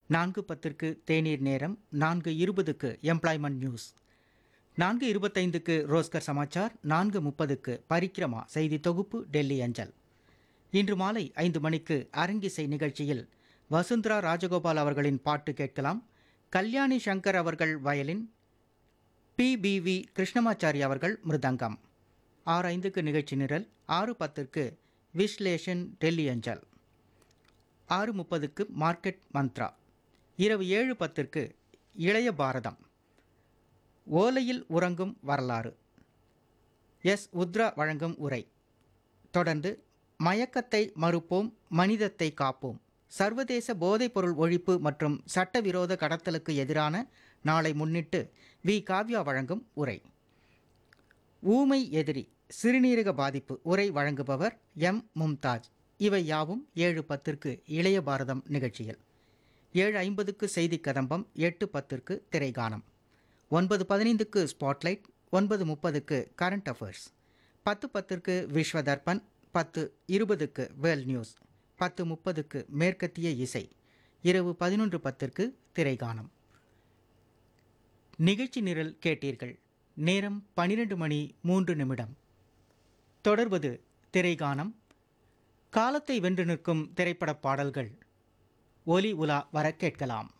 நான்கு பத்திற்கு தேநீர் நேரம் நான்கு இருபதுக்கு எம்ப்ளாய்மெண்ட் நியூஸ் நான்கு இருபத்தைந்துக்கு ரோஸ்கர் சமாச்சார் நான்கு முப்பதுக்கு பரிக்கிரமா செய்தி தொகுப்பு டெல்லி அஞ்சல் இன்று மாலை ஐந்து மணிக்கு அரங்கிசை நிகழ்ச்சியில் வசுந்தரா ராஜகோபால் அவர்களின் பாட்டு கேட்கலாம் கல்யாணி சங்கர் அவர்கள் வயலின் பிபிவி கிருஷ்ணமாச்சாரி அவர்கள் மிருதங்கம் ஆறு ஐந்துக்கு நிகழ்ச்சி நிரல் ஆறு பத்திற்கு விஸ்லேஷன் டெல்லி அஞ்சல் ஆறு முப்பதுக்கு மார்க்கெட் மந்த்ரா இரவு ஏழு பத்திற்கு இளைய பாரதம் ஓலையில் உறங்கும் வரலாறு எஸ் உத்ரா வழங்கும் உரை தொடர்ந்து மயக்கத்தை மறுப்போம் மனிதத்தை காப்போம் சர்வதேச போதைப்பொருள் ஒழிப்பு மற்றும் சட்டவிரோத கடத்தலுக்கு எதிரான நாளை முன்னிட்டு வி காவ்யா வழங்கும் உரை ஊமை எதிரி சிறுநீரக பாதிப்பு உரை வழங்குபவர் எம் மும்தாஜ் இவை யாவும் ஏழு பத்திற்கு இளைய பாரதம் நிகழ்ச்சியில் ஏழு ஐம்பதுக்கு செய்தி கதம்பம் எட்டு பத்திற்கு திரைகானம் ஒன்பது பதினைந்துக்கு ஸ்பாட்லைட் ஒன்பது முப்பதுக்கு கரண்ட் அஃபேர்ஸ் பத்து பத்திற்கு விஸ்வ தர்பன் பத்து இருபதுக்கு வேல் நியூஸ் பத்து முப்பதுக்கு மேற்கத்திய இசை இரவு பதினொன்று பத்திற்கு திரைகானம் நிகழ்ச்சி நிரல் கேட்டீர்கள் நேரம் பனிரெண்டு மணி மூன்று நிமிடம் தொடர்வது திரைகானம் காலத்தை வென்று நிற்கும் திரைப்பட பாடல்கள் ஒலி உலா வர கேட்கலாம்